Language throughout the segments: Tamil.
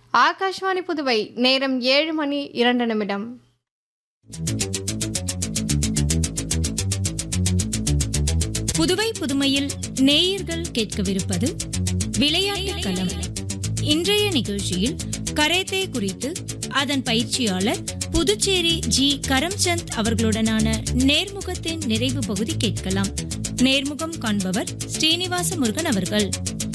ஆகாஷ்வாணி புதுவை நேரம் ஏழு மணி இரண்டு நிமிடம் புதுவை புதுமையில் நேயர்கள் கேட்கவிருப்பது விளையாட்டு களம் இன்றைய நிகழ்ச்சியில் கரேத்தே குறித்து அதன் பயிற்சியாளர் புதுச்சேரி ஜி கரம்சந்த் அவர்களுடனான நேர்முகத்தின் நிறைவு பகுதி கேட்கலாம் நேர்முகம் காண்பவர் ஸ்ரீனிவாச முருகன் அவர்கள்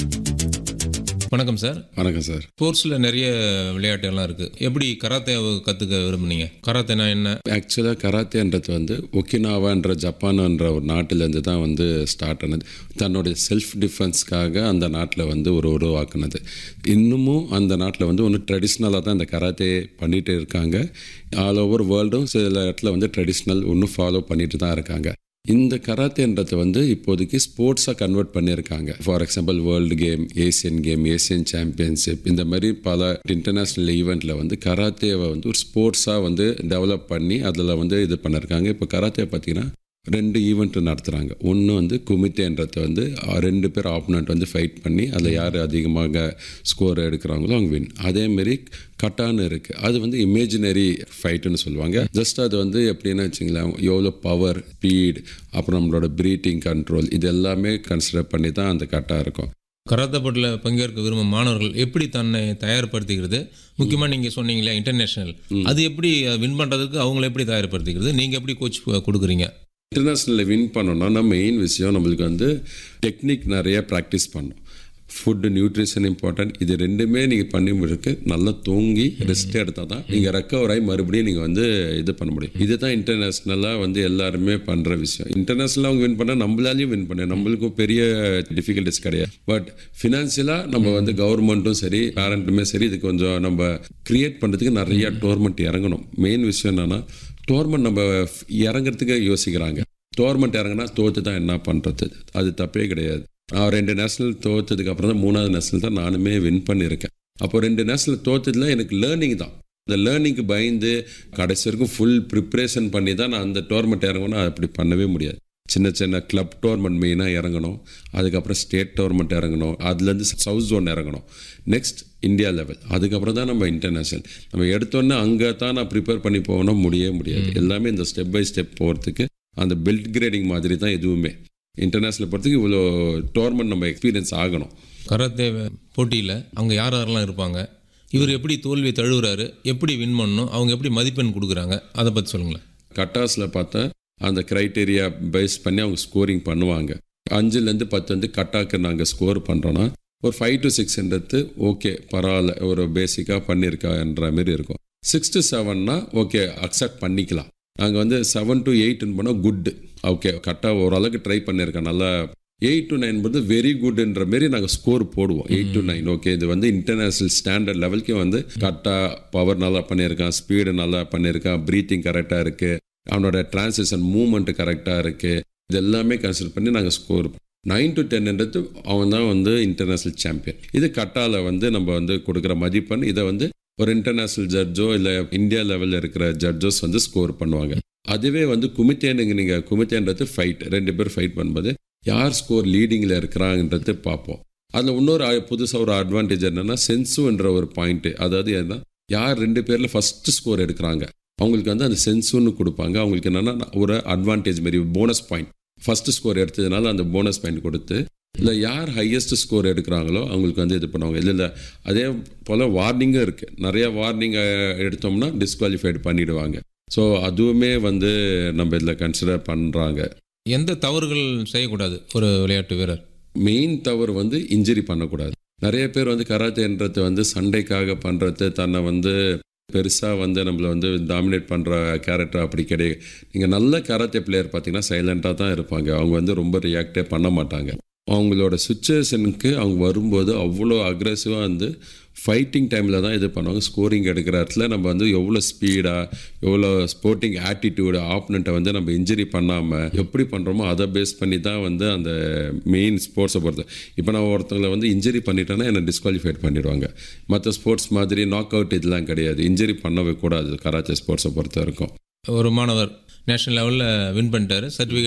வணக்கம் சார் வணக்கம் சார் ஸ்போர்ட்ஸில் நிறைய விளையாட்டுகள்லாம் இருக்குது எப்படி கராத்தே கற்றுக்க விரும்புனீங்க கராத்தேனா என்ன ஆக்சுவலாக கராத்தேன்றது வந்து ஒக்கினாவான்ற ஜப்பான்ன்ற ஒரு நாட்டிலேருந்து தான் வந்து ஸ்டார்ட் ஆனது தன்னுடைய செல்ஃப் டிஃபென்ஸ்க்காக அந்த நாட்டில் வந்து ஒரு உருவாக்குனது இன்னமும் அந்த நாட்டில் வந்து ஒன்று ட்ரெடிஷ்னலாக தான் இந்த கராத்தே பண்ணிகிட்டு இருக்காங்க ஆல் ஓவர் வேர்ல்டும் சில இடத்துல வந்து ட்ரெடிஷ்னல் இன்னும் ஃபாலோ பண்ணிட்டு தான் இருக்காங்க இந்த கராத்தேன்றதை வந்து இப்போதைக்கு ஸ்போர்ட்ஸாக கன்வெர்ட் பண்ணியிருக்காங்க for example world game Asian game Asian championship இந்த மாதிரி பல இன்டர்நேஷ்னல் ஈவெண்ட்டில் வந்து கராத்தேவை வந்து ஒரு ஸ்போர்ட்ஸாக வந்து டெவலப் பண்ணி அதில் வந்து இது பண்ணியிருக்காங்க இப்போ கராத்தே பார்த்தீங்கன்னா ரெண்டு ஈவெண்ட் நடத்துகிறாங்க ஒன்று வந்து குமித்தேன்றதை வந்து அஹ், ரெண்டு பேர் ஆப்போனண்ட் வந்து ஃபைட் பண்ணி அதில் யார் அதிகமாக ஸ்கோர் எடுக்கிறாங்களோ அவங்க வின் அதேமாரி கட்டான்னு இருக்குது அது வந்து இமேஜினரி ஃபைட்டுன்னு சொல்லுவாங்க ஜஸ்ட் அது வந்து எப்படின்னு வச்சுங்களேன் எவ்வளோ பவர் ஸ்பீட் அப்புறம் நம்மளோட ப்ரீட்டிங் கண்ட்ரோல் இது எல்லாமே கன்சிடர் பண்ணி தான் அந்த கட்டா இருக்கும் கராத்தே போட்டியில் பங்கேற்க விரும்பும் மாணவர்கள் எப்படி தன்னை தயார்படுத்திக்கிறது முக்கியமாக நீங்கள் சொன்னீங்களே இன்டர்நேஷனல் அது எப்படி வின் பண்ணுறதுக்கு அவங்கள எப்படி தயார்படுத்திக்கிறது நீங்கள் எப்படி கோச் கொடுக்குறீங்க இன்டர்நேஷ்னலில் வின் பண்ணோம்னா மெயின் விஷயம் நம்மளுக்கு வந்து டெக்னிக் நிறைய ப்ராக்டிஸ் பண்ணணும் ஃபுட்டு நியூட்ரிஷன் இம்பார்ட்டன்ட் இது ரெண்டுமே நீங்கள் பண்ணி முடிக்கு நல்லா தூங்கி ரெஸ்ட் எடுத்தால் தான் நீங்கள் ரெக்கவர் ஆகி மறுபடியும் நீங்கள் வந்து இது பண்ண முடியும் இதுதான் இன்டர்நேஷ்னலாக வந்து எல்லாருமே பண்ணுற விஷயம் இன்டர்நேஷ்னலாக அவங்க வின் பண்ணால் நம்மளாலையும் வின் பண்ண நம்மளுக்கும் பெரிய டிஃபிகல்ட்டிஸ் கிடையாது பட் ஃபினான்ஷியலாக நம்ம வந்து கவர்மெண்ட்டும் சரி பேரண்ட்டுமே சரி இது கொஞ்சம் நம்ம கிரியேட் பண்ணுறதுக்கு நிறைய டோர்மெண்ட் இறங்கணும் மெயின் விஷயம் என்னென்னா டோர்மெண்ட் நம்ம இறங்குறதுக்கு யோசிக்கிறாங்க டோர்மெண்ட் இறங்கினா தோத்து தான் என்ன பண்ணுறது அது தப்பே கிடையாது நான் ரெண்டு நேஷனல் தோத்ததுக்கு அப்புறம் தான் மூணாவது நேஷனல் தான் நானுமே வின் பண்ணியிருக்கேன் அப்போ ரெண்டு நேஷனல் தோத்ததுல எனக்கு லேர்னிங் தான் அந்த லேர்னிங்க்கு பயந்து கடைசி வரைக்கும் ஃபுல் ப்ரிப்ரேஷன் பண்ணி தான் நான் அந்த டோர்மெண்ட் இறங்கணும் அப்படி பண்ணவே முடியாது சின்ன சின்ன கிளப் டோர்மெண்ட் மெயினாக இறங்கணும் அதுக்கப்புறம் ஸ்டேட் டோர்மெண்ட் இறங்கணும் அதுலேருந்து சவுத் ஜோன் இறங்கணும் நெக்ஸ்ட் இந்தியா லெவல் அதுக்கப்புறம் தான் நம்ம இன்டர்நேஷ்னல் நம்ம எடுத்தோன்னே அங்கே தான் நான் ப்ரிப்பேர் பண்ணி போகணும் முடியவே முடியாது எல்லாமே இந்த ஸ்டெப் பை ஸ்டெப் போகிறதுக்கு அந்த பெல்ட் கிரேடிங் மாதிரி தான் எதுவுமே இன்டர்நேஷ்னல் போகிறதுக்கு இவ்வளோ டோர்மெண்ட் நம்ம எக்ஸ்பீரியன்ஸ் ஆகணும் கராத்தே போட்டியில் அவங்க யார் யாரெல்லாம் இருப்பாங்க இவர் எப்படி தோல்வி தழுவுறாரு எப்படி வின் பண்ணணும் அவங்க எப்படி மதிப்பெண் கொடுக்குறாங்க அதை பற்றி சொல்லுங்களேன் கட்டாஸில் பார்த்தா அந்த க்ரைட்டீரியா பேஸ் பண்ணி அவங்க ஸ்கோரிங் பண்ணுவாங்க அஞ்சுலேருந்து பத்து வந்து கட்டாக்கு நாங்கள் ஸ்கோர் பண்ணுறோன்னா ஒரு ஃபைவ் டு சிக்ஸ்ன்றது ஓகே பரவாயில்ல ஒரு பேசிக்காக பண்ணியிருக்கான்ற மாதிரி இருக்கும் சிக்ஸ் டு செவன்னா ஓகே அக்செப்ட் பண்ணிக்கலாம் நாங்கள் வந்து செவன் டு எயிட்னு போனால் குட்டு ஓகே கரெக்டாக ஓரளவுக்கு ட்ரை பண்ணியிருக்கேன் நல்லா எயிட் டு நைன் வந்து வெரி குட்ன்ற மாரி நாங்கள் ஸ்கோர் போடுவோம் எயிட் டு நைன் ஓகே இது வந்து இன்டர்நேஷ்னல் ஸ்டாண்டர்ட் லெவலுக்கு வந்து கரெக்டாக பவர் நல்லா பண்ணியிருக்கான் ஸ்பீடு நல்லா பண்ணியிருக்கான் ப்ரீத்திங் கரெக்டாக இருக்குது அவனோட டிரான்சிஷன் மூமெண்ட் கரெக்டாக இருக்குது இது எல்லாமே கன்சிடர் பண்ணி நாங்கள் ஸ்கோர் நைன் டு டென்ன்றது அவன் தான் வந்து இன்டர்நேஷ்னல் சாம்பியன் இது கட்டால வந்து நம்ம வந்து கொடுக்குற மதிப்பெண் இதை வந்து ஒரு இன்டர்நேஷ்னல் ஜட்ஜோ இல்லை இந்தியா லெவலில் இருக்கிற ஜட்ஜஸ் வந்து ஸ்கோர் பண்ணுவாங்க அதுவே வந்து குமித்தேனுங்க நீங்கள் குமித்தேன்றது ஃபைட் ரெண்டு பேர் ஃபைட் பண்ணும்போது யார் ஸ்கோர் லீடிங்கில் இருக்கிறாங்கன்றது பார்ப்போம் அதில் இன்னொரு புதுசாக ஒரு அட்வான்டேஜ் என்னென்னா சென்சுன்ற ஒரு பாயிண்ட்டு அதாவது என்ன யார் ரெண்டு பேரில் ஃபஸ்ட்டு ஸ்கோர் எடுக்கிறாங்க அவங்களுக்கு வந்து அந்த சென்சுன்னு கொடுப்பாங்க அவங்களுக்கு என்னென்னா ஒரு அட்வான்டேஜ் மாதிரி போனஸ் பாயிண்ட் ஃபஸ்ட்டு ஸ்கோர் எடுத்ததுனால அந்த போனஸ் பாயிண்ட் கொடுத்து இல்லை யார் ஹையஸ்ட் ஸ்கோர் எடுக்கிறாங்களோ அவங்களுக்கு வந்து இது பண்ணுவாங்க இல்லை இல்லை அதே போல் வார்னிங்கும் இருக்குது நிறைய வார்னிங் எடுத்தோம்னா டிஸ்குவாலிஃபைடு பண்ணிடுவாங்க ஸோ அதுவுமே வந்து நம்ம இதில் கன்சிடர் பண்ணுறாங்க எந்த தவறுகள் செய்யக்கூடாது ஒரு விளையாட்டு வீரர் மெயின் தவறு வந்து இன்ஜுரி பண்ணக்கூடாது நிறைய பேர் வந்து கராத்தேன்றது வந்து சண்டைக்காக பண்ணுறது தன்னை வந்து பெருசாக வந்து நம்மளை வந்து டாமினேட் பண்ணுற கேரக்டர் அப்படி கிடையாது நீங்கள் நல்ல கராத்தே பிளேயர் பார்த்தீங்கன்னா சைலண்ட்டாக தான் இருப்பாங்க அவங்க வந்து ரொம்ப ரியாக்டே பண்ண மாட்டாங்க அவங்களோட சுச்சுவேஷனுக்கு அவங்க வரும்போது அவ்வளோ அக்ரெசிவாக வந்து ஃபைட்டிங் டைமில் தான் இது பண்ணுவாங்க ஸ்கோரிங் எடுக்கிற இடத்துல நம்ம வந்து எவ்வளோ ஸ்பீடாக எவ்வளோ ஸ்போர்ட்டிங் ஆட்டிடியூடு ஆப்னண்ட்டை வந்து நம்ம இன்ஜுரி பண்ணாமல் எப்படி பண்ணுறோமோ அதை பேஸ் பண்ணி தான் வந்து அந்த மெயின் ஸ்போர்ட்ஸை பொறுத்து இப்போ நான் ஒருத்தங்களை வந்து இன்ஜுரி பண்ணிட்டேன்னா என்னை டிஸ்குவாலிஃபைட் பண்ணிடுவாங்க மற்ற ஸ்போர்ட்ஸ் மாதிரி நாக் அவுட் இதெல்லாம் கிடையாது இன்ஜுரி பண்ணவே கூடாது கராத்தே ஸ்போர்ட்ஸை பொறுத்த வரைக்கும் ஒரு மாணவர் நேஷனல் லெவலில் வின் பண்ணிட்டாரு சர்டிஃபிகேட்